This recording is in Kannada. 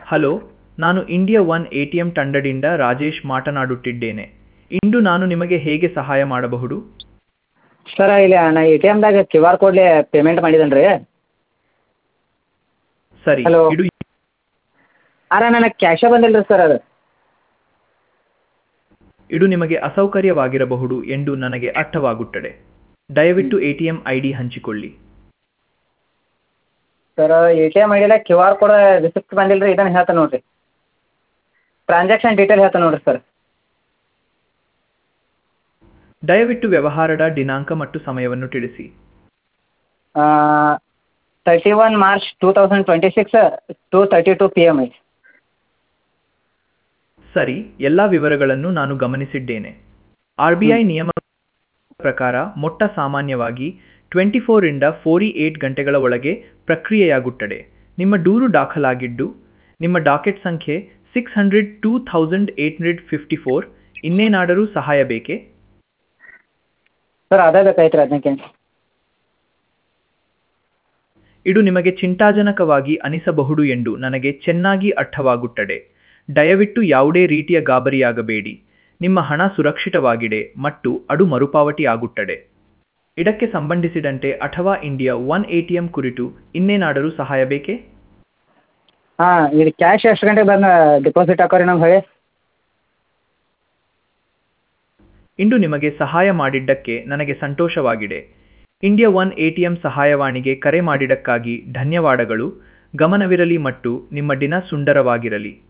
ಹಲೋ ನಾನು India one A T M ತಂಡದಿಂದ ರಾಜೇಶ್ ಮಾತನಾಡುತ್ತಿದ್ದೇನೆ ಇಂದು ನಾನು ನಿಮಗೆ ಹೇಗೆ ಸಹಾಯ ಮಾಡಬಹುದು ಸರ ಇಲ್ಲಿ ನಾ ಎ ಟಿ ಎಮ್ದಾಗ ಕ್ಯೂ ಆರ್ ಕೋಡ್ಲೆ ಪೇಮೆಂಟ್ ಮಾಡಿದ್ದೇನೆ ರೀ ಸರಿ Hello. ಇದು ಆದ್ರೆ ನನಗೆ ಕ್ಯಾಶೇ ಬಂದಿಲ್ಲ ರೀ ಸರ್ ಅದು ಇದು ನಿಮಗೆ ಅಸೌಕರ್ಯವಾಗಿರಬಹುದು ಎಂದು ನನಗೆ ಅರ್ಥವಾಗುತ್ತದೆ ದಯವಿಟ್ಟು A T M I D ಹಂಚಿಕೊಳ್ಳಿ ಸರ್ ಎ ಟಿ ಎಮ್ ಐಡಿಲ್ಲ ಕ್ಯೂ ಆರ್ ಕೋಡ್ ರಿಸಿಪ್ಟ್ ಬಂದಿಲ್ಲ ರೀ ಇದನ್ನು ಹೇಳ್ತೇನೆ ನೋಡಿರಿ ಟ್ರಾನ್ಸಾಕ್ಷನ್ ಡೀಟೇಲ್ ಹೇಳ್ತೇನೆ ನೋಡಿರಿ ಸರ್ ದಯವಿಟ್ಟು ವ್ಯವಹಾರದ ದಿನಾಂಕ ಮತ್ತು ಸಮಯವನ್ನು ತಿಳಿಸಿ thirty one March two thousand twenty six two thirty two P M ಐ ಸರಿ ಎಲ್ಲ ವಿವರಗಳನ್ನು ನಾನು ಗಮನಿಸಿದ್ದೇನೆ ಆರ್ ಬಿ ಐ ನಿಯಮ ಪ್ರಕಾರ ಮೊಟ್ಟ ಸಾಮಾನ್ಯವಾಗಿ ಟ್ವೆಂಟಿ ಫೋರಿಂದ ಫೋರ್ಟಿ ಏಟ್ ಗಂಟೆಗಳ ಒಳಗೆ ಪ್ರಕ್ರಿಯೆಯಾಗುತ್ತದೆ ನಿಮ್ಮ ದೂರು ದಾಖಲಾಗಿದ್ದು ನಿಮ್ಮ ಡಾಕೆಟ್ ಸಂಖ್ಯೆ six hundred two thousand eight hundred fifty four ಇನ್ನೇನಾದರೂ ಸಹಾಯ ಬೇಕೇ ಸರ್ ಅದೇ ಬೇಕಾಯ್ತು ರೀ ಅದಕ್ಕೆ ಇದು ನಿಮಗೆ ಚಿಂತಾಜನಕವಾಗಿ ಅನಿಸಬಹುದು ಎಂದು ನನಗೆ ಚೆನ್ನಾಗಿ ಅರ್ಥವಾಗುತ್ತದೆ ದಯವಿಟ್ಟು ಯಾವುದೇ ರೀತಿಯ ಗಾಬರಿಯಾಗಬೇಡಿ ನಿಮ್ಮ ಹಣ ಸುರಕ್ಷಿತವಾಗಿದೆ ಮತ್ತು ಅದು ಮರುಪಾವತಿ ಆಗುತ್ತದೆ ಇದಕ್ಕೆ ಸಂಬಂಧಿಸಿದಂತೆ ಅಥವಾ India one A T M ಕುರಿತು ಇನ್ನೇನಾದರೂ ಸಹಾಯ ಬೇಕೇ ಹಾಂ ಇದು ಕ್ಯಾಶ್ ಎಷ್ಟು ಗಂಟೆಗೆ ಬಂದು ಡಿಪಾಸಿಟ್ ಹಾಕೋರಿ ನಮ್ಗೆ ಹೇಳಿ ಇಂದು ನಿಮಗೆ ಸಹಾಯ ಮಾಡಿದ್ದಕ್ಕೆ ನನಗೆ ಸಂತೋಷವಾಗಿದೆ India one A T M ಸಹಾಯವಾಣಿಗೆ ಕರೆ ಮಾಡಿದ್ದಕ್ಕಾಗಿ ಧನ್ಯವಾದಗಳು ಗಮನವಿರಲಿ ಮತ್ತು ನಿಮ್ಮ ದಿನ ಸುಂದರವಾಗಿರಲಿ